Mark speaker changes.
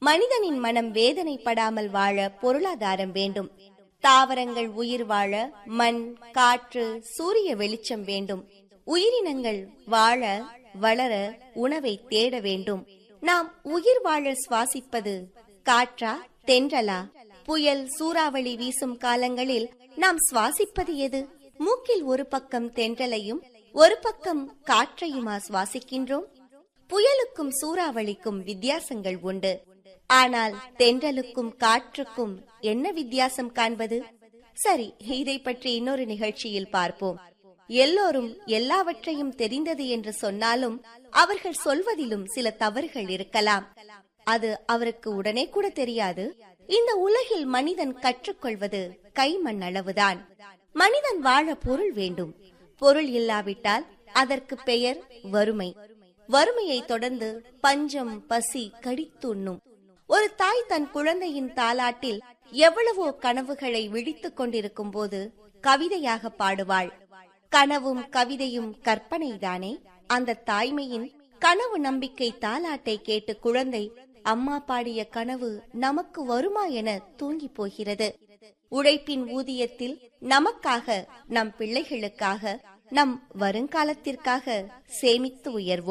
Speaker 1: மனிதனின் மனம் வேதனைப்படாமல் வாழ பொருளாதாரம் வேண்டும் தாவரங்கள் உயிர் வாழ மண் காற்று சூரிய வெளிச்சம் வேண்டும் உயிரினங்கள் வாழ வளர உணவை தேட வேண்டும் நாம் உயிர் வாழ சுவாசிப்பது காற்றா தென்றலா புயல் சூறாவளி வீசும் காலங்களில் நாம் சுவாசிப்பது எது மூக்கில் ஒரு பக்கம் தென்றலையும் ஒரு பக்கம் காற்றையுமா சுவாசிக்கின்றோம் புயலுக்கும் சூறாவளிக்கும் வித்தியாசங்கள் உண்டு ஆனால் தென்றலுக்கும் காற்றுக்கும் என்ன வித்தியாசம் காண்பது சரி இதை பற்றி இன்னொரு நிகழ்ச்சியில் பார்ப்போம் எல்லோரும் எல்லாவற்றையும் தெரிந்தது என்று சொன்னாலும் அவர்கள் சொல்வதிலும் சில தவறுகள் இருக்கலாம் அது அவருக்கு உடனே கூட தெரியாது இந்த உலகில் மனிதன் கற்றுக்கொள்வது கைமண் அளவுதான் மனிதன் வாழ பொருள் வேண்டும் பொருள் இல்லாவிட்டால் அதற்கு பெயர் வறுமை வறுமையை தொடர்ந்து பஞ்சம் பசி கடித்துண்ணும் ஒரு தாய் தன் குழந்தையின் தாலாட்டில் எவ்வளவோ கனவுகளை விழித்துக் கொண்டிருக்கும் போது கவிதையாக பாடுவாள் கனவும் கவிதையும் கற்பனைதானே அந்த தாய்மையின் கனவு நம்பிக்கை தாலாட்டை கேட்டு குழந்தை அம்மா பாடிய கனவு நமக்கு வருமா என தூங்கி போகிறது உழைப்பின் ஊதியத்தில் நமக்காக நம் பிள்ளைகளுக்காக நம் வருங்காலத்திற்காக சேமித்து உயர்வோம்